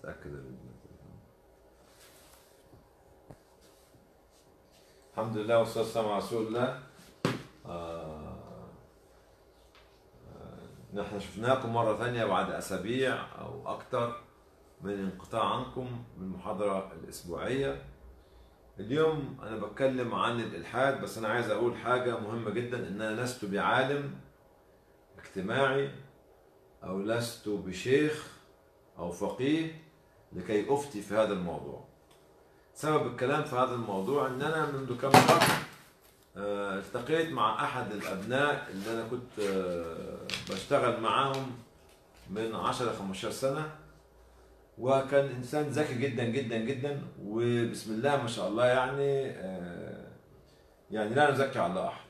اتاكد الحمد لله والصلاه والسلام على رسول الله آه آه نحن شفناكم مرة ثانية بعد أسابيع أو أكثر من انقطاع عنكم من المحاضرة الأسبوعية اليوم أنا بتكلم عن الإلحاد بس أنا عايز أقول حاجة مهمة جدا إن أنا لست بعالم اجتماعي أو لست بشيخ أو فقيه لكي أفتي في هذا الموضوع سبب الكلام في هذا الموضوع إن أنا منذ كم شهر آه، التقيت مع أحد الأبناء اللي أنا كنت آه، بشتغل معاهم من 10 15 سنة وكان إنسان ذكي جدا جدا جدا وبسم الله ما شاء الله يعني آه، يعني لا نزكي على أحد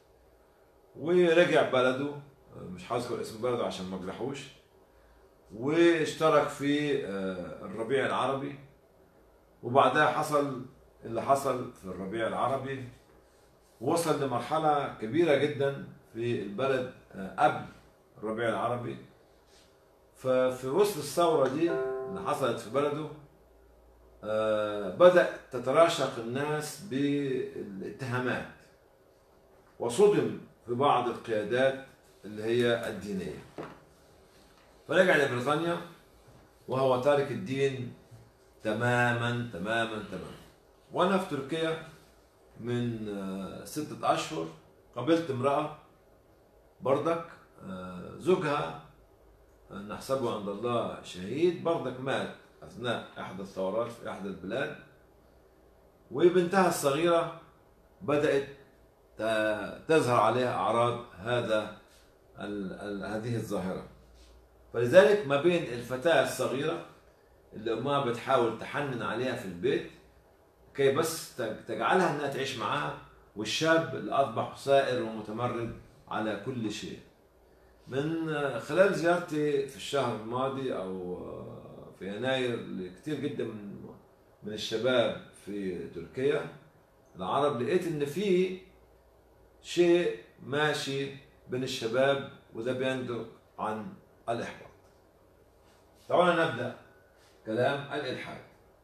ورجع بلده مش هذكر اسم بلده عشان ما اجرحوش واشترك في آه، الربيع العربي وبعدها حصل اللي حصل في الربيع العربي وصل لمرحلة كبيرة جدا في البلد آه، قبل الربيع العربي ففي وسط الثورة دي اللي حصلت في بلده آه، بدأ تتراشق الناس بالاتهامات وصدم في بعض القيادات اللي هي الدينية فرجع لبريطانيا وهو تارك الدين تماما تماما تماما وانا في تركيا من آه، ستة أشهر قابلت امرأة بردك آه، زوجها آه، نحسبه عند الله شهيد بردك مات أثناء إحدى الثورات في إحدى البلاد وبنتها الصغيرة بدأت ت- تظهر عليها أعراض هذا ال- ال- هذه الظاهرة فلذلك ما بين الفتاة الصغيرة اللي أمها بتحاول تحنن عليها في البيت كي بس تج- تجعلها انها تعيش معاها والشاب اللي اصبح سائر ومتمرد على كل شيء. من آه، خلال زيارتي في الشهر الماضي او آه، في يناير لكثير جدا من من الشباب في تركيا العرب لقيت ان في شيء ماشي بين الشباب وده بينتج عن الاحباط. طبعا نبدا كلام الالحاد.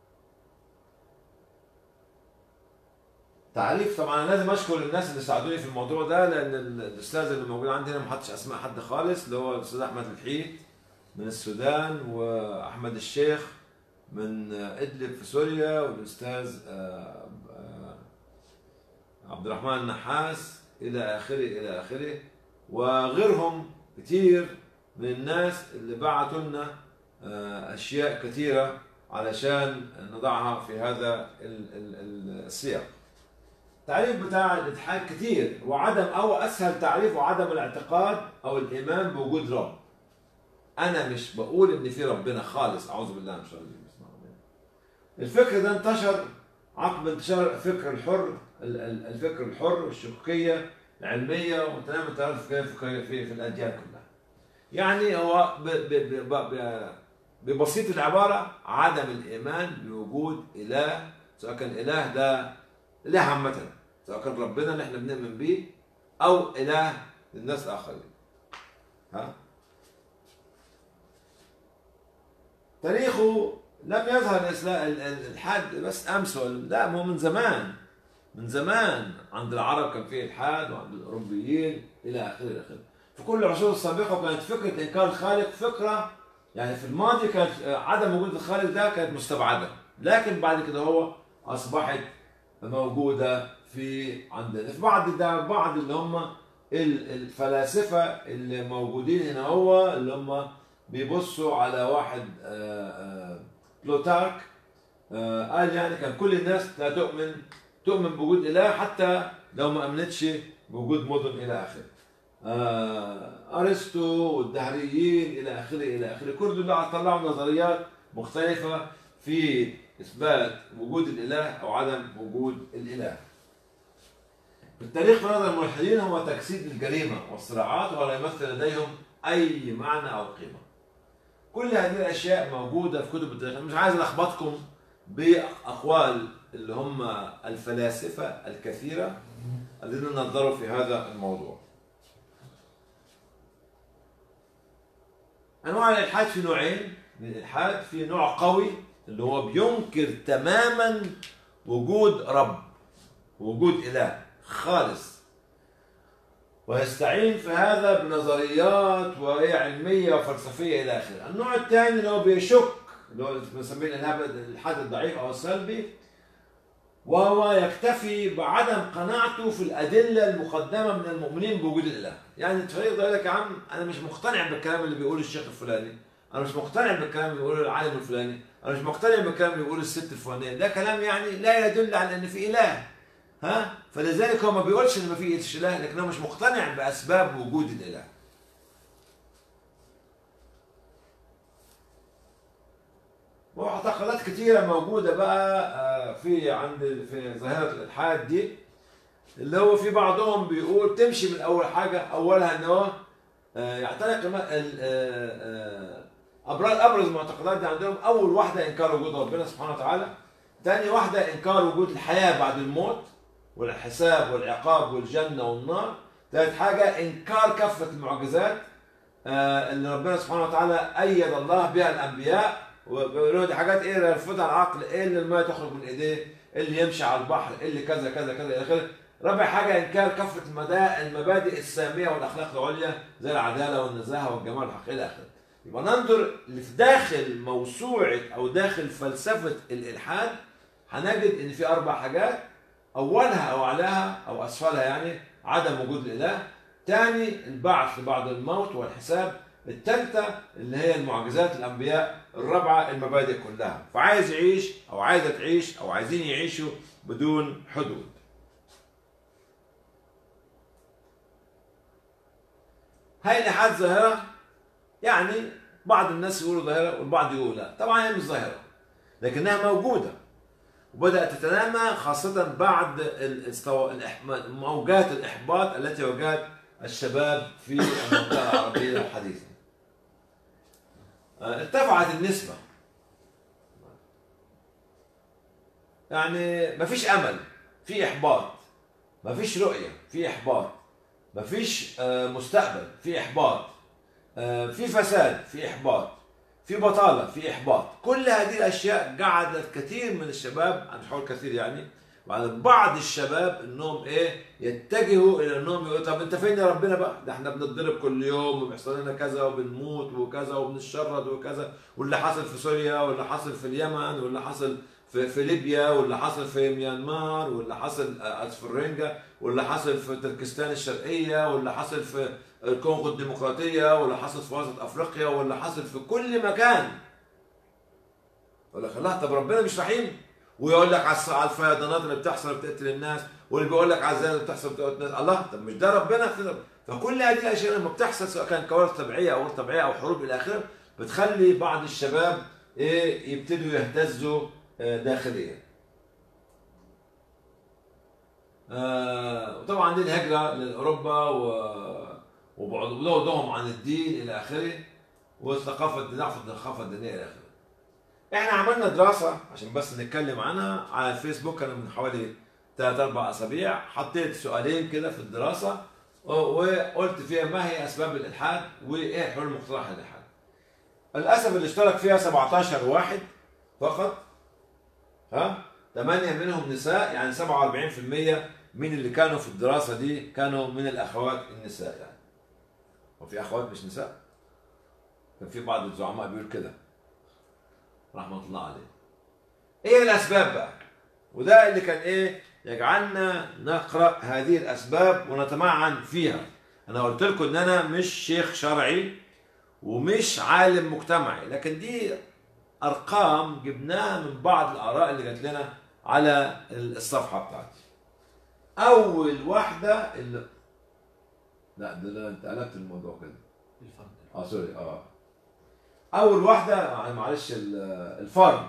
تعريف طبعا انا لازم اشكر الناس اللي ساعدوني في الموضوع ده لان ال- الاستاذ اللي موجود عندي هنا ما حطش اسماء حد خالص اللي هو الاستاذ احمد الحيت من السودان واحمد الشيخ من ادلب في سوريا والاستاذ آه، آه، عبد الرحمن النحاس الى اخره الى اخره وغيرهم كتير من الناس اللي بعتوا لنا آه، اشياء كثيره علشان نضعها في هذا ال- ال- ال- السياق. التعريف بتاع الالحاد كتير وعدم او اسهل تعريف وعدم الاعتقاد او الايمان بوجود رب. انا مش بقول ان في ربنا خالص اعوذ بالله من الشيطان الرجيم بسم الله الرحمن الرحيم. الفكر ده انتشر عقب انتشار الفكر الحر ال- ال- الفكر الحر والشقية العلمية وتنام التعرف في, في, في, في الأديان كلها يعني هو ب ب ب ب ب ببسيط العبارة عدم الإيمان بوجود إله سواء كان إله ده إله عامة سواء كان ربنا اللي احنا بنؤمن بيه أو إله للناس الآخرين ها تاريخه لم يظهر الإسلام ال- ال- الحاد بس امس ولا لا ما هو من زمان من زمان عند العرب كان فيه الحاد وعند الاوروبيين الى اخره الى اخره في كل العصور السابقه كانت فكره انكار الخالق فكره يعني في الماضي كانت عدم وجود الخالق ده كانت مستبعده لكن بعد كده هو اصبحت موجوده في عندنا في بعض ده بعض اللي هم ال- الفلاسفه اللي موجودين هنا هو اللي هم بيبصوا على واحد آه، آه، بلوتارك آه، قال يعني كان كل الناس لا تؤمن تؤمن بوجود اله حتى لو ما امنتش بوجود مدن الى اخره. آه، ارسطو والدهريين الى اخره الى اخره كل دول طلعوا نظريات مختلفه في اثبات وجود الاله او عدم وجود الاله. التاريخ في نظر الملحدين هو تجسيد الجريمه والصراعات ولا يمثل لديهم اي معنى او قيمه. كل هذه الاشياء موجوده في كتب التاريخ مش عايز الخبطكم باقوال اللي هم الفلاسفه الكثيره الذين نظروا في هذا الموضوع انواع الالحاد في نوعين من الالحاد في نوع قوي اللي هو بينكر تماما وجود رب وجود اله خالص ويستعين في هذا بنظريات وهي علميه وفلسفيه الى اخره. النوع الثاني اللي هو بيشك اللي هو بنسميه الالحاد الالحاد الضعيف او السلبي وهو يكتفي بعدم قناعته في الادله المقدمه من المؤمنين بوجود الاله. يعني تفريق يقول لك يا عم انا مش مقتنع بالكلام اللي بيقوله الشيخ الفلاني، انا مش مقتنع بالكلام اللي بيقوله العالم الفلاني، انا مش مقتنع بالكلام اللي بيقوله الست الفلانيه، ده كلام يعني لا يدل على ان في اله. ها؟ فلذلك هو ما بيقولش ان ما فيش اله لكنه مش مقتنع باسباب وجود الاله. معتقدات كتيرة موجودة بقى آه، في عند في ظاهرة الإلحاد دي اللي هو في بعضهم بيقول تمشي من أول حاجة أولها إن هو آه، يعتنق الم- ال- آه، آه، أبرز أبرز المعتقدات دي عندهم أول واحدة إنكار وجود ربنا سبحانه وتعالى ثاني واحدة إنكار وجود الحياة بعد الموت والحساب والعقاب والجنة والنار ثالث حاجة إنكار كافة المعجزات آه، اللي ربنا سبحانه وتعالى أيد الله بها الأنبياء وبيقولوا دي حاجات ايه يرفضها العقل ايه اللي الماء تخرج من ايديه ايه اللي يمشي على البحر ايه اللي كذا كذا كذا الى اخره رابع حاجه انكار كافه المدى المبادئ الساميه والاخلاق العليا زي العداله والنزاهه والجمال والحق الى اخره يبقى ننظر اللي في داخل موسوعه او داخل فلسفه الالحاد هنجد ان في اربع حاجات اولها او اعلاها او اسفلها يعني عدم وجود الاله ثاني البعث بعد الموت والحساب الثالثة اللي هي المعجزات الأنبياء الرابعة المبادئ كلها فعايز يعيش أو عايزة تعيش أو عايزين يعيشوا بدون حدود هاي الإلحاد ظاهرة يعني بعض الناس يقولوا ظاهرة والبعض يقول لا طبعا هي مش ظاهرة لكنها موجودة وبدأت تتنامى خاصة بعد الاستو... الإح- موجات الإحباط التي واجهت الشباب في المنطقة العربية الحديثة آه، ارتفعت النسبة يعني مفيش أمل في إحباط مفيش رؤية في إحباط مفيش آه، مستقبل في إحباط آه، في فساد في إحباط في بطالة في إحباط كل هذه الأشياء جعلت كثير من الشباب أنا مش هقول كثير يعني وعلى بعض الشباب انهم ايه يتجهوا الى انهم يقولوا طب انت فين يا ربنا بقى؟ ده احنا بنتضرب كل يوم وبيحصل لنا كذا وبنموت وكذا وبنتشرد وكذا واللي حصل في سوريا واللي حصل في اليمن واللي حصل في, في ليبيا واللي حصل في ميانمار واللي حصل آه، في الرنجة واللي حصل في تركستان الشرقية واللي حصل في الكونغو الديمقراطية واللي حصل في وسط افريقيا واللي حصل في كل مكان يقول لك الله طب ربنا مش رحيم ويقول لك على الص- على الفيضانات اللي بتحصل بتقتل الناس واللي بيقول لك على الزلزال اللي بتحصل بتقتل الناس الله طب مش ده ربنا كده فكل هذه الاشياء لما بتحصل سواء كان كوارث طبيعيه او غير طبيعيه او حروب الى اخره بتخلي بعض الشباب ايه يبتدوا يهتزوا آه، داخليا. آه، وطبعا دي الهجره لاوروبا و وبعدهم عن الدين الى اخره والثقافه ضعف الثقافه الدينيه الى اخره. احنا عملنا دراسه عشان بس نتكلم عنها على الفيسبوك انا من حوالي ثلاث اربع اسابيع حطيت سؤالين كده في الدراسه و- وقلت فيها ما هي اسباب الالحاد وايه الحلول المقترحه للالحاد. للاسف اللي اشترك فيها 17 واحد فقط ها 8 منهم نساء يعني 47% من اللي كانوا في الدراسه دي كانوا من الاخوات النساء يعني. وفي اخوات مش نساء؟ كان في بعض الزعماء بيقول كده رحمه الله عليه. ايه الاسباب بقى؟ وده اللي كان ايه؟ يجعلنا نقرا هذه الاسباب ونتمعن فيها. انا قلت لكم ان انا مش شيخ شرعي ومش عالم مجتمعي، لكن دي ارقام جبناها من بعض الاراء اللي جات لنا على الصفحه بتاعتي. اول واحده اللي لا ده ده انت قلبت الموضوع كده. الفرد اه سوري اه اول واحده آه، معلش ال- الفرد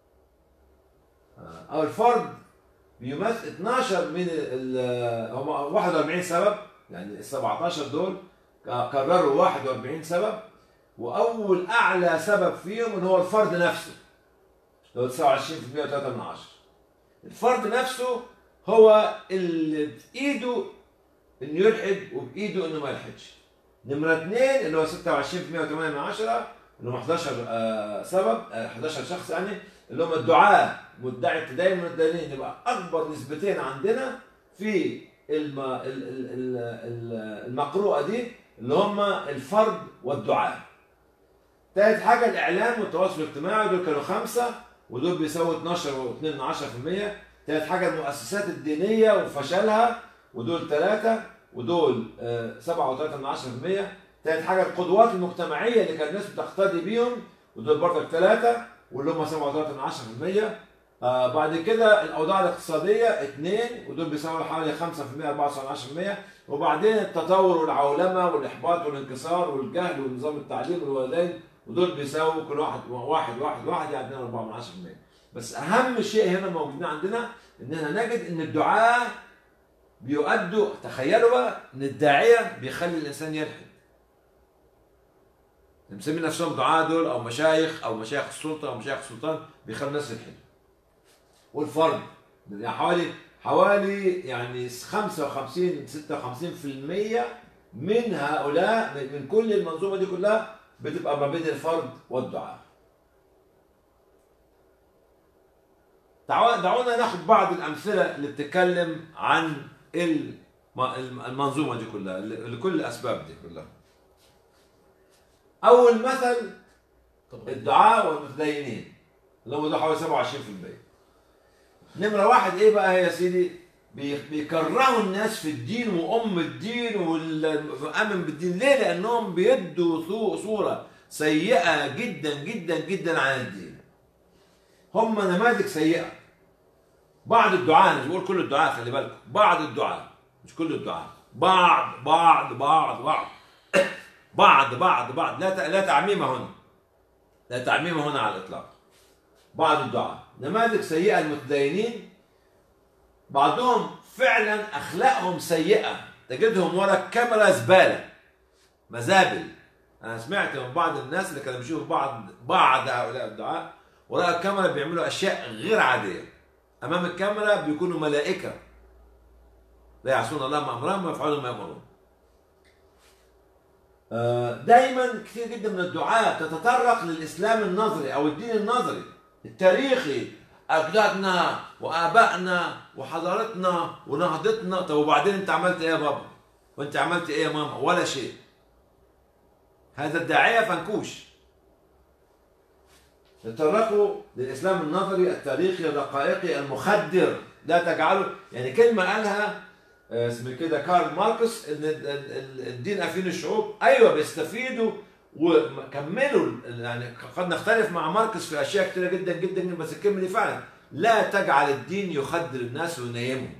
آه، او الفرد بيمثل 12 من ال هم 41 سبب يعني ال 17 دول ك- كرروا 41 سبب واول اعلى سبب فيهم ان هو الفرد نفسه اللي هو 29% و3 من عشرة الفرد نفسه هو اللي بايده انه يلحد وبايده انه ما يلحدش نمرة اثنين اللي هو 26% و8 من عشرة اللي هم 11 آه، سبب آه، 11 شخص يعني اللي هم الدعاء مدعي التدين والمتدينين يبقى اكبر نسبتين عندنا في الم... ال- ال- ال- ال- المقروءه دي اللي هم الفرد والدعاء. تالت حاجه الاعلام والتواصل الاجتماعي دول كانوا خمسه ودول بيساووا 12 و2 من 10%. تالت حاجه المؤسسات الدينيه وفشلها ودول ثلاثه ودول آه، 7.3 من 10%. تالت حاجه القدوات المجتمعيه اللي كان الناس بتقتدي بيهم ودول برضك ثلاثه واللي هم 7.3 من 10%. آه بعد كده الاوضاع الاقتصاديه اثنين ودول بيساووا حوالي 5% 4.10% وبعدين التطور والعولمه والاحباط والانكسار والجهل ونظام التعليم والوالدين ودول بيساووا كل واحد واحد واحد واحد يعني 2 4 من 10% بس اهم شيء هنا موجودين عندنا اننا نجد ان الدعاء بيؤدوا تخيلوا بقى ان الداعيه بيخلي الانسان يلحد مسمين نفسهم دعاء دول او مشايخ او مشايخ السلطه او مشايخ السلطان بيخلوا الناس يلحدوا والفرد يعني حوالي حوالي يعني 55 56% من هؤلاء من من كل المنظومه دي كلها بتبقى ما بين الفرد والدعاء. تعالوا- دعونا ناخد بعض الامثله اللي بتتكلم عن الم- المنظومه دي كلها لكل الاسباب دي كلها. اول مثل طب الدعاء والمتدينين اللي هم دول حوالي 27% نمرة واحد ايه بقى يا سيدي بي- بيكرهوا الناس في الدين وام الدين والمؤمن بالدين ليه لانهم بيدوا صو- صورة سيئة جدا جدا جدا عن الدين هم نماذج سيئة بعض الدعاء مش بقول كل الدعاء خلي بالكم بعض الدعاء مش كل الدعاء بعض بعض بعض بعض بعض بعض بعض لا ت- لا تعميم هنا لا تعميم هنا على الاطلاق بعض الدعاء نماذج سيئه المتدينين بعضهم فعلا اخلاقهم سيئه تجدهم ورا الكاميرا زباله مزابل انا سمعت من بعض الناس اللي كانوا بيشوفوا بعض بعض هؤلاء الدعاء وراء الكاميرا بيعملوا اشياء غير عاديه امام الكاميرا بيكونوا ملائكه لا يعصون الله ما امرهم ويفعلون ما يامرون دايما كثير جدا من الدعاة تتطرق للإسلام النظري أو الدين النظري التاريخي أجدادنا وآبائنا وحضارتنا ونهضتنا طب وبعدين أنت عملت إيه يا بابا؟ وأنت عملت إيه يا ماما؟ ولا شيء هذا الداعية فنكوش تطرقوا للإسلام النظري التاريخي الرقائقي المخدر لا تجعله يعني كلمة قالها آه، اسمه كده كارل ماركس ان ال- ال- ال- الدين افين الشعوب ايوه بيستفيدوا وكملوا ال- يعني قد نختلف مع ماركس في اشياء كتيره جدا جدا جدا بس الكلمه دي فعلا لا تجعل الدين يخدر الناس وينيمهم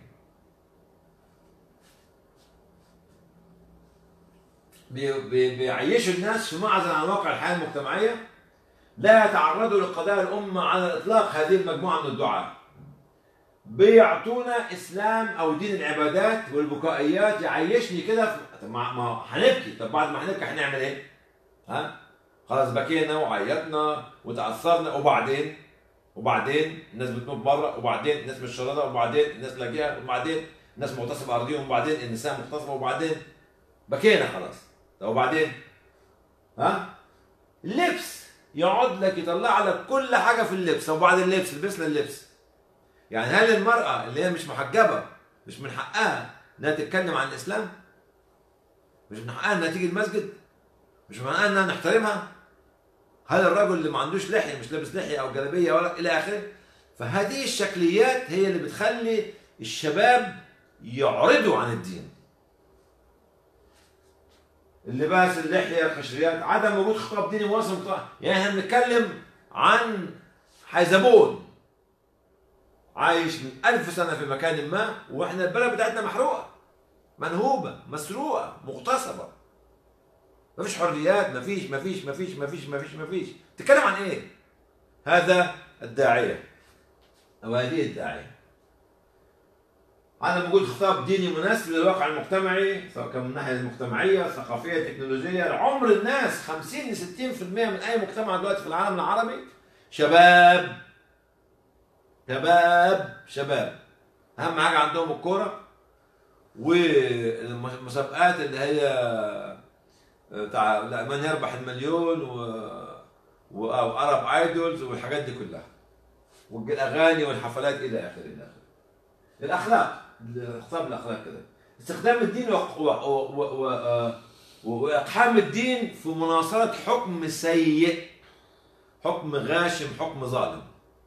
بي- بي- بيعيشوا الناس في معزل عن واقع الحياه المجتمعيه لا يتعرضوا لقضايا الامه على الاطلاق هذه المجموعه من الدعاه بيعطونا اسلام او دين العبادات والبكائيات يعيشني كده في... طب ما ما هنبكي طب بعد ما هنبكي هنعمل ايه؟ ها؟ خلاص بكينا وعيطنا وتاثرنا وبعدين وبعدين الناس بتموت بره وبعدين الناس مش شرده وبعدين الناس لاجئه وبعدين الناس مغتصبه ارضيهم وبعدين النساء مغتصبه وبعدين بكينا خلاص طب وبعدين ها؟ اللبس يقعد لك يطلع لك كل حاجه في اللبس وبعد اللبس لبسنا اللبس يعني هل المرأة اللي هي مش محجبة مش من حقها انها تتكلم عن الاسلام؟ مش من حقها انها تيجي المسجد؟ مش من حقها انها نحترمها؟ هل الرجل اللي ما عندوش لحية مش لابس لحية او جلابية ولا الى اخره؟ فهذه الشكليات هي اللي بتخلي الشباب يعرضوا عن الدين. اللباس اللحية الخشريات عدم وجود خطاب ديني مواصل مقطع. يعني احنا بنتكلم عن حيزبون عايش من ألف سنة في مكان ما وإحنا البلد بتاعتنا محروقة منهوبة مسروقة مغتصبة مفيش حريات مفيش مفيش مفيش مفيش مفيش مفيش تتكلم عن إيه؟ هذا الداعية أو هذه الداعية عدم وجود خطاب ديني مناسب للواقع المجتمعي سواء كان من الناحية المجتمعية الثقافية التكنولوجية عمر الناس 50 ل 60% من أي مجتمع دلوقتي في العالم العربي شباب شباب شباب اهم حاجه عندهم الكوره والمسابقات اللي هي بتاع لا، من يربح المليون و و- او ارب ايدولز والحاجات دي كلها والاغاني والحفلات الى اخره الى اخره الاخلاق خطاب الاخلاق كده استخدام الدين و- و- و- و- آه، واقحام الدين في مناصره حكم سيء حكم غاشم حكم ظالم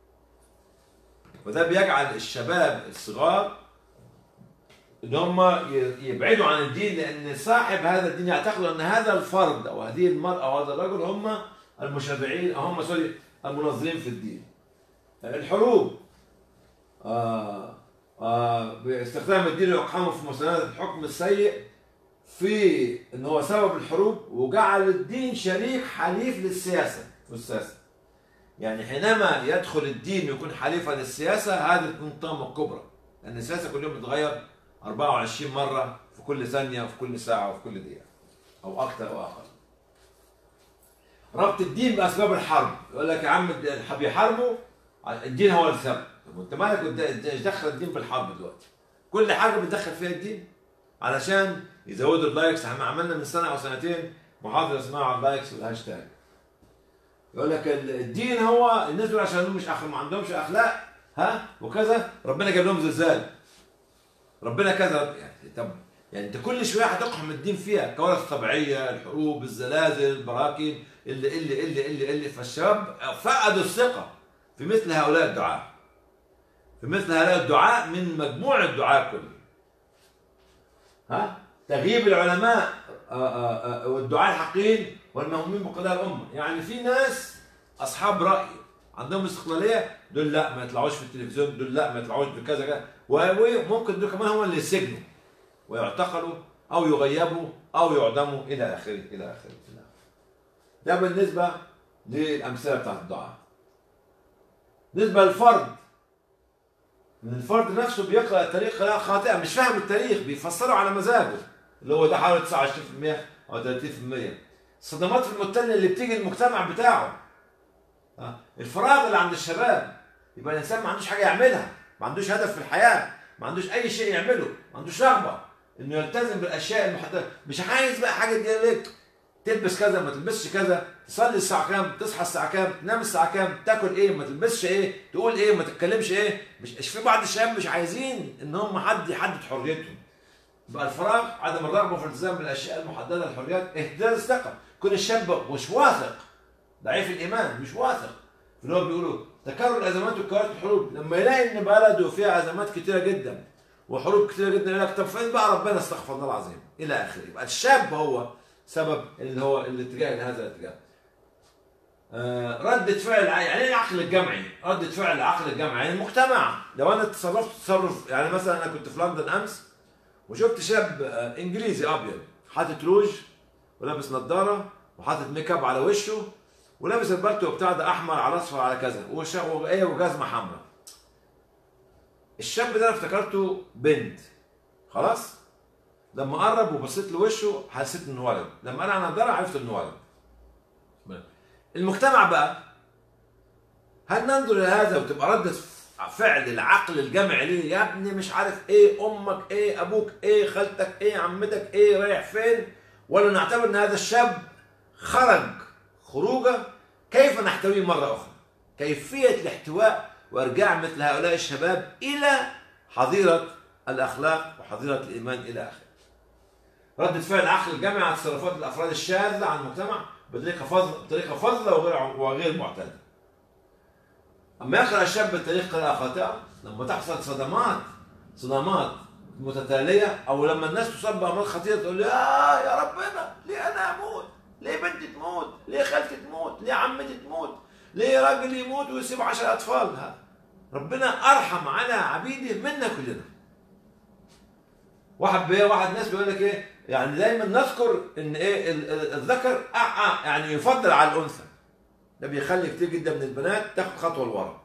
وده بيجعل الشباب الصغار ان هم ي- يبعدوا عن الدين لان صاحب هذا الدين يعتقد ان هذا الفرد او هذه المراه او هذا الرجل هم المشرعين او هم سوري المنظمين في الدين. الحروب آه آه باستخدام الدين واقحامه في مساندة الحكم السيء في ان هو سبب الحروب وجعل الدين شريك حليف للسياسه والسياسه. يعني حينما يدخل الدين ويكون حليفا للسياسه هذه تكون الطامه الكبرى لان السياسه كل يوم بتتغير 24 مره في كل ثانيه وفي كل ساعه وفي كل دقيقه او اكثر او اقل. ربط الدين باسباب الحرب يقول لك يا عم الد- بيحاربوا الدين هو السبب طب وانت مالك قد- ايش دخل الدين بالحرب دلوقتي؟ كل حاجه بتدخل فيها الدين علشان يزودوا اللايكس احنا عملنا من سنه او سنتين محاضره اسمها على اللايكس والهاشتاج يقول لك ال- الدين هو الناس دول عشان هم مش أخ... ما عندهمش اخلاق ها وكذا ربنا جاب لهم زلزال ربنا كذا يعني طب يعني انت كل شويه هتقحم الدين فيها الكوارث الطبيعيه الحروب الزلازل البراكين اللي اللي اللي اللي اللي فالشباب فقدوا الثقه في مثل هؤلاء الدعاء في مثل هؤلاء الدعاء من مجموع الدعاء كله ها تغييب العلماء آه، آه، آه، والدعاء الحقيقيين والمهمين بقضايا الامه يعني في ناس اصحاب راي عندهم استقلاليه دول لا ما يطلعوش في التلفزيون دول لا ما يطلعوش بكذا كذا وممكن دول كمان هم اللي يسجنوا ويعتقلوا او يغيبوا او يعدموا الى اخره الى اخره الى اخره ده بالنسبه للامثله بتاعت الدعاء بالنسبه للفرد من الفرد نفسه بيقرا التاريخ قراءه خاطئه مش فاهم التاريخ بيفسره على مزاجه اللي هو ده حوالي 29% او 30% الصدمات في المتن اللي بتيجي المجتمع بتاعه ها؟ الفراغ اللي عند الشباب يبقى الانسان ما عندوش حاجه يعملها ما عندوش هدف في الحياه ما عندوش اي شيء يعمله ما عندوش رغبه انه يلتزم بالاشياء المحدده مش عايز بقى حاجه تجي لك تلبس كذا ما تلبسش كذا تصلي الساعه كام تصحى الساعه كام تنام الساعه كام تاكل ايه ما تلبسش ايه تقول ايه ما تتكلمش ايه مش مش في بعض الشباب مش عايزين ان هم حد يحدد حريتهم بقى الفراغ عدم الرغبه في الالتزام بالاشياء المحدده الحريات اهتزاز الثقه كل الشاب مش واثق ضعيف الايمان مش واثق اللي هو بيقولوا تكرر الازمات وكوارث الحروب لما يلاقي ان بلده فيها ازمات كتيره جدا وحروب كتيره جدا يقول لك طب فين بقى ربنا استغفر الله العظيم الى اخره يبقى الشاب هو سبب اللي هو الاتجاه لهذا الاتجاه آه، ردة فعل يعني ايه العقل الجمعي؟ ردة فعل العقل الجمعي يعني المجتمع لو انا تصرفت تصرف يعني مثلا انا كنت في لندن امس وشفت شاب آه، انجليزي ابيض حاطط روج ولابس نظاره وحاطط ميك اب على وشه ولابس البلطو بتاع ده احمر على اصفر على كذا وش- وايه وجزمه حمراء الشاب ده انا افتكرته بنت خلاص لما قرب وبصيت لوشه حسيت انه ولد لما انا نضاره عرفت انه ولد المجتمع بقى هل ننظر الى هذا وتبقى ردة فعل العقل الجمعي ليه يا ابني مش عارف ايه امك ايه ابوك ايه خالتك ايه عمتك ايه رايح فين ولا نعتبر ان هذا الشاب خرج خروجه كيف نحتويه مره اخرى كيفيه الاحتواء وارجاع مثل هؤلاء الشباب الى حظيره الاخلاق وحظيره الايمان الى اخره ردة فعل العقل الجمعي على تصرفات الافراد الشاذة عن المجتمع بطريقة فظ بطريقة فظة وغير وغير معتادة. أما يقرأ الشاب التاريخ قراءة خاطئة لما تحصل صدمات صدمات متتالية أو لما الناس تصاب بأمراض خطيرة تقول لي آه يا ربنا ليه أنا أموت؟ ليه بنتي تموت؟ ليه خالتي تموت؟ ليه عمتي تموت؟ ليه راجل يموت ويسيب عشر أطفال؟ ها. ربنا أرحم على عبيده منا كلنا. واحد بيه واحد ناس بيقول لك ايه يعني دايما نذكر ان ايه ال- ال- الذكر أع- أع- يعني يفضل على الانثى ده بيخلي كتير جدا من البنات تاخد خطوه لورا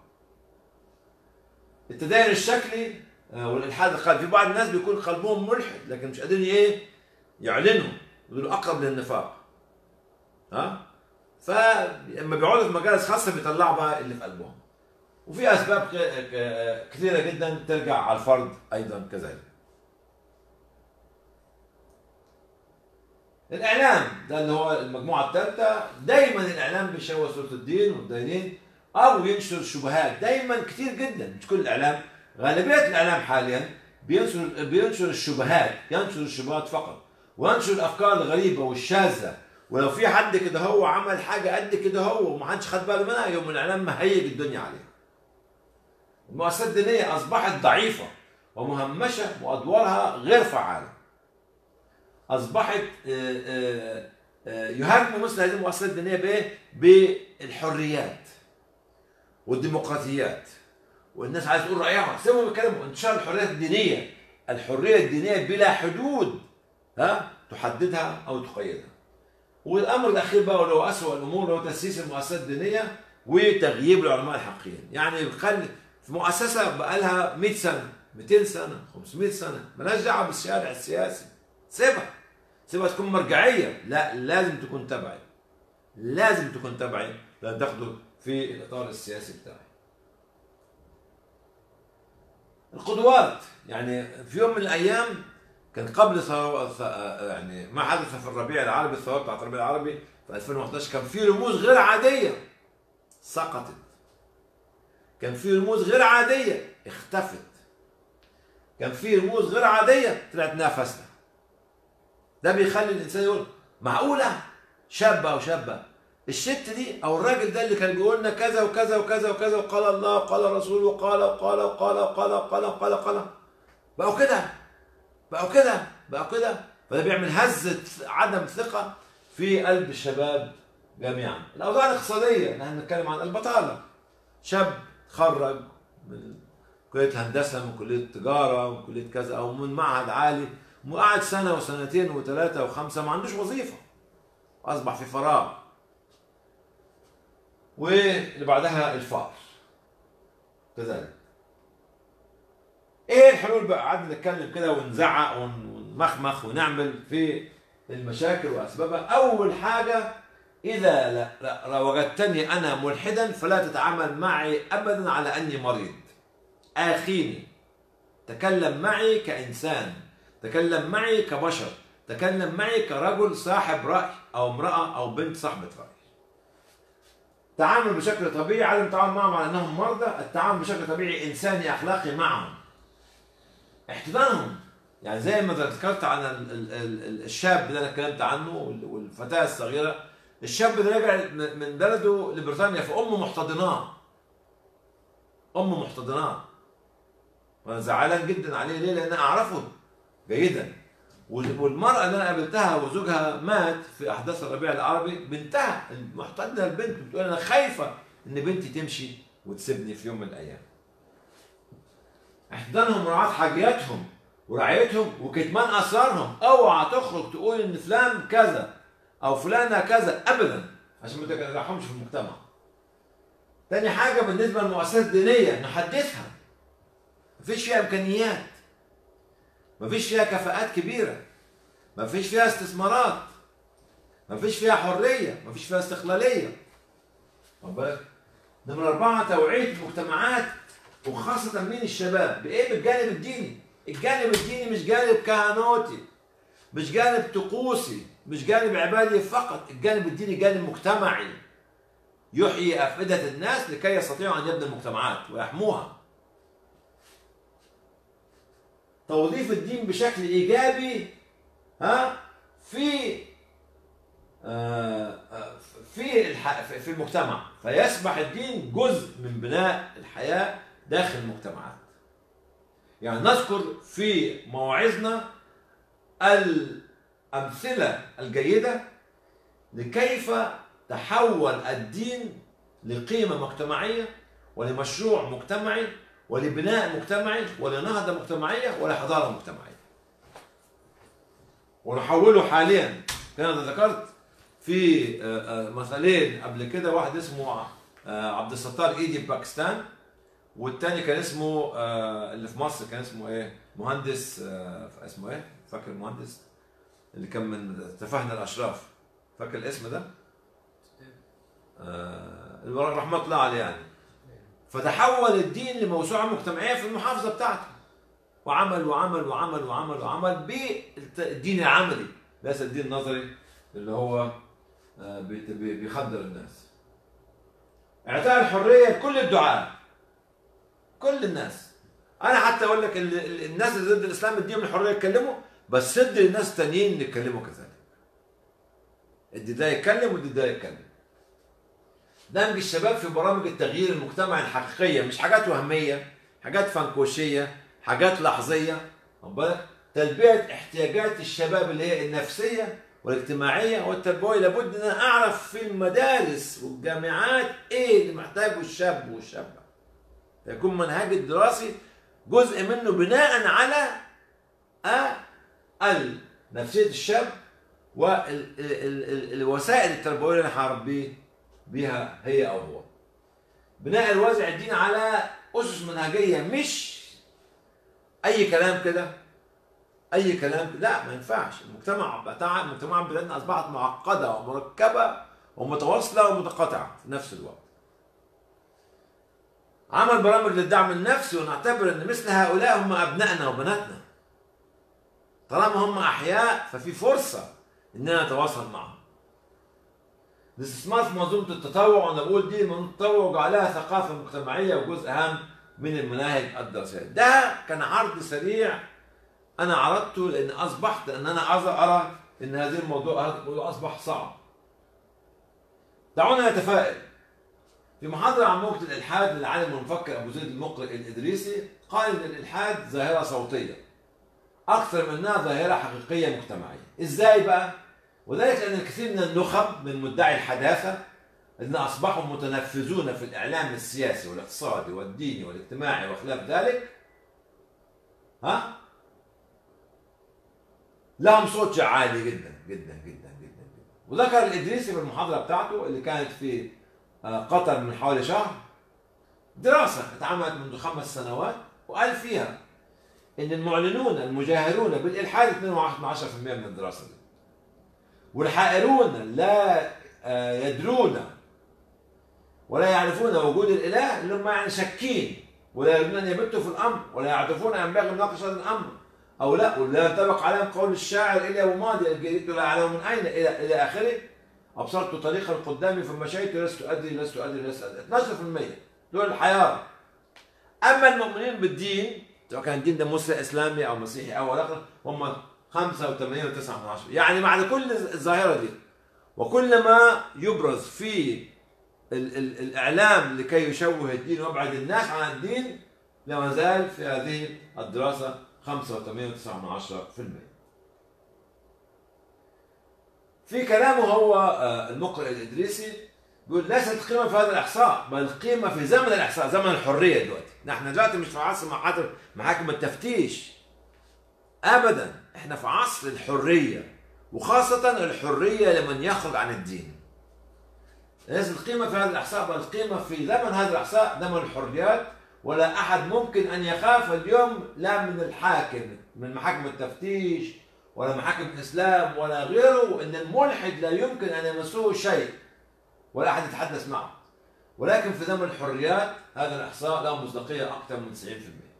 التدين الشكلي آه، والالحاد القلبي في بعض الناس بيكون قلبهم ملحد لكن مش قادرين ايه يعلنوا دول اقرب للنفاق ها فلما بيقعدوا في مجالس خاصه بيطلعوا بقى اللي في قلبهم وفي اسباب ك- ك- كثيره جدا ترجع على الفرد ايضا كذلك الاعلام ده اللي هو المجموعه الثالثه دايما الاعلام بيشوه صوره الدين والدينين او ينشر شبهات دايما كتير جدا مش كل الاعلام غالبيه الاعلام حاليا بينشر بينشر الشبهات ينشر الشبهات فقط وينشر الافكار الغريبه والشاذه ولو في حد كده هو عمل حاجه قد كده هو ومحدش خد باله منها يوم الاعلام مهيج الدنيا عليها المؤسسات الدينيه اصبحت ضعيفه ومهمشه وادوارها غير فعاله اصبحت آه، آه، آه، يهاجموا مثل هذه المؤسسات الدينيه بايه؟ بالحريات والديمقراطيات والناس عايزه تقول رايها سيبهم يتكلموا انتشار الحريات الدينيه الحريه الدينيه بلا حدود ها تحددها او تقيدها والامر الاخير بقى ولو اسوء الامور هو تاسيس المؤسسات الدينيه وتغييب العلماء الحقيقيين يعني خلي في مؤسسه بقى لها 100 سنه 200 سنه 500 سنه مالهاش دعوه بالشارع السياسي سيبها سيبها تكون مرجعيه لا لازم تكون تبعي لازم تكون تبعي لان تاخده في الاطار السياسي بتاعي القدوات يعني في يوم من الايام كان قبل ثورة يعني ما حدث في الربيع العربي الثورة بتاعت الربيع العربي في 2011 كان في رموز غير عادية سقطت كان في رموز غير عادية اختفت كان في رموز غير عادية طلعت نافسة ده بيخلي الإنسان يقول معقولة شابة أو شابة الست دي أو الراجل ده اللي كان بيقول لنا كذا وكذا وكذا وكذا وقال الله وقال الرسول وقال وقال وقال وقال وقال وقال وقال بقوا كده بقوا كده بقوا كده فده بيعمل هزة عدم ثقة في قلب الشباب جميعا الأوضاع الاقتصادية نحن بنتكلم عن البطالة شاب تخرج من كلية هندسة من كلية تجارة من كلية كذا أو من معهد عالي وقعد سنة وسنتين وثلاثة وخمسة ما عندوش وظيفة أصبح في فراغ واللي بعدها الفقر كذلك ايه الحلول بقى قعدنا نتكلم كده ونزعق ونمخمخ ونعمل في المشاكل واسبابها اول حاجه اذا لا لا وجدتني انا ملحدا فلا تتعامل معي ابدا على اني مريض اخيني تكلم معي كانسان تكلم معي كبشر تكلم معي كرجل صاحب راي او امراه او بنت صاحبه راي تعامل بشكل طبيعي عدم التعامل معهم على انهم مرضى التعامل بشكل طبيعي انساني اخلاقي معهم احتضانهم يعني زي ما ذكرت عن ال- ال- ال- الشاب اللي انا اتكلمت عنه وال- والفتاه الصغيره الشاب ده رجع م- من بلده لبريطانيا فامه محتضناه امه محتضناه وانا زعلان جدا عليه ليه؟ لان اعرفه جيدا وال- والمراه اللي انا قابلتها وزوجها مات في احداث الربيع العربي بنتها المحتضنه البنت بتقول انا خايفه ان بنتي تمشي وتسيبني في يوم من الايام احضانهم مراعاة حاجياتهم ورعايتهم وكتمان اسرارهم اوعى تخرج تقول ان فلان كذا او فلانه كذا ابدا عشان ما تجرحهمش في المجتمع تاني حاجه بالنسبه للمؤسسات الدينيه نحدثها مفيش فيها امكانيات مفيش فيها كفاءات كبيره مفيش فيها استثمارات مفيش فيها حريه مفيش فيها استقلاليه واخد بالك نمرة أربعة توعية المجتمعات وخاصة من الشباب بإيه بالجانب الديني الجانب الديني مش جانب كهنوتي مش جانب طقوسي مش جانب عبادي فقط الجانب الديني جانب مجتمعي يحيي أفئدة الناس لكي يستطيعوا أن يبنوا المجتمعات ويحموها توظيف الدين بشكل إيجابي ها في آه، آه، في الح- في المجتمع فيصبح الدين جزء من بناء الحياة داخل المجتمعات يعني نذكر في مواعظنا الأمثلة الجيدة لكيف تحول الدين لقيمة مجتمعية ولمشروع مجتمعي ولبناء مجتمعي ولنهضة مجتمعية ولحضارة مجتمعية ونحوله حاليا كما ذكرت في آه، آه، مثلين قبل كده واحد اسمه آه، عبد الستار ايدي في باكستان والتاني كان اسمه آه، اللي في مصر كان اسمه ايه مهندس آه، اسمه ايه فاكر المهندس اللي كان من تفاهنا الاشراف فاكر الاسم ده آه، رحمه الله عليه يعني فتحول الدين لموسوعه مجتمعيه في المحافظه بتاعته وعمل وعمل وعمل وعمل وعمل بالدين العملي ليس الدين النظري اللي هو آه، بيت- بي- بيخدر الناس اعطاء الحريه لكل الدعاة كل الناس انا حتى اقول لك ال- ال- الناس اللي ضد الاسلام اديهم الحريه يتكلموا بس ادي للناس التانيين اللي يتكلموا كذلك ادي ده يتكلم ودي ده يتكلم دمج الشباب في برامج التغيير المجتمعي الحقيقيه مش حاجات وهميه حاجات فنكوشيه حاجات لحظيه واخد بالك تلبيه احتياجات الشباب اللي هي النفسيه والاجتماعيه والتربويه لابد ان انا اعرف في المدارس والجامعات ايه اللي محتاجه الشاب والشابه يكون منهج الدراسي جزء منه بناء على آه نفسيه الشاب والوسائل التربويه اللي انا هربيه بيها هي او هو بناء الوازع الديني على اسس منهجيه مش اي كلام كده اي كلام لا ما ينفعش المجتمع بتاع المجتمع بلادنا اصبحت معقده ومركبه ومتواصله ومتقاطعه في نفس الوقت عمل برامج للدعم النفسي ونعتبر ان مثل هؤلاء هم ابنائنا وبناتنا طالما هم احياء ففي فرصه اننا نتواصل معهم الاستثمار في منظومه التطوع وانا بقول دي منظومه التطوع وجعلها ثقافه مجتمعيه وجزء هام من المناهج الدراسيه ده كان عرض سريع انا عرضته لان اصبحت ان انا عايز ارى ان هذا الموضوع هذا الموضوع اصبح صعب دعونا نتفائل في محاضرة عن موجة الإلحاد للعالم والمفكر أبو زيد المقرئ الإدريسي قال إن الإلحاد ظاهرة صوتية أكثر منها ظاهرة حقيقية مجتمعية إزاي بقى؟ وذلك لأن الكثير من النخب من مدعي الحداثة الذين أصبحوا متنفذون في الإعلام السياسي والاقتصادي والديني والاجتماعي وخلاف ذلك ها؟ لهم صوت عالي جدا جدا جدا جدا جدا وذكر الإدريسي في المحاضرة بتاعته اللي كانت في آه، قطر من حوالي شهر دراسة اتعملت منذ خمس سنوات وقال فيها ان المعلنون المجاهرون بالالحاد 2.10% من الدراسه دي والحائرون لا آه، يدرون ولا يعرفون وجود الاله اللي هم يعني شاكين ولا يريدون ان يبتوا في الامر ولا يعرفون ان ينبغي مناقشه هذا الامر او لا ولا ينطبق عليهم قول الشاعر الى وماضي الجديد لا اعلم من اين الى الى اخره ابصرت طريقا قدامي فمشيت لست ادري لست ادري لست ادري 12% دول الحياه اما المؤمنين بالدين سواء كان الدين ده مسلم اسلامي او مسيحي او اخر هم 5 و8 و9 من عشرة يعني بعد كل الظاهره دي وكل ما يبرز في ال ال الاعلام لكي يشوه الدين ويبعد الناس عن الدين لا زال في هذه الدراسه 5 و8 و9 من عشرة في المية في كلامه هو آه، المقرئ الادريسي بيقول ليست قيمه في هذا الاحصاء بل قيمه في زمن الاحصاء زمن الحريه دلوقتي نحن دلوقتي مش في عصر محاكم محاكم التفتيش ابدا احنا في عصر الحريه وخاصه الحريه لمن يخرج عن الدين ليست القيمه في هذا الاحصاء بل القيمه في زمن هذا الاحصاء زمن الحريات ولا احد ممكن ان يخاف اليوم لا من الحاكم من محاكم التفتيش ولا محاكم الاسلام ولا غيره ان الملحد لا يمكن ان يمسه شيء ولا احد يتحدث معه ولكن في زمن الحريات هذا الاحصاء له مصداقيه اكثر من 90%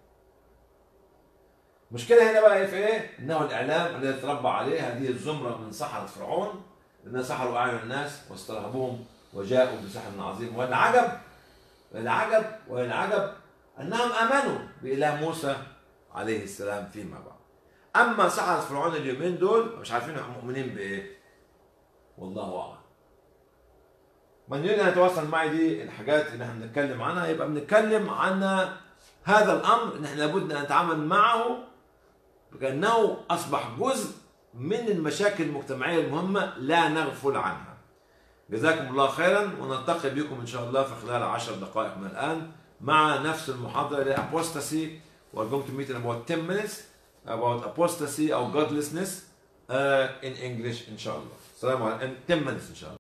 المشكله هنا بقى إيه في ايه؟ انه الاعلام الذي تربى عليه هذه الزمره من سحره فرعون الذين سحروا اعين الناس واسترهبوهم وجاءوا بسحر عظيم والعجب العجب والعجب انهم امنوا باله موسى عليه السلام فيما بعد اما سحرة فرعون اليومين دول مش عارفين هم مؤمنين بايه والله اعلم من يريد ان يتواصل معي دي الحاجات اللي احنا بنتكلم عنها يبقى بنتكلم عن هذا الامر ان احنا لابد ان نتعامل معه كانه اصبح جزء من المشاكل المجتمعيه المهمه لا نغفل عنها. جزاكم الله خيرا ونلتقي بكم ان شاء الله في خلال عشر دقائق من الان مع نفس المحاضره لابوستاسي we're going to meet in about 10 minutes about apostasy or godlessness uh, in English ان شاء الله. السلام عليكم 10 minutes ان شاء الله.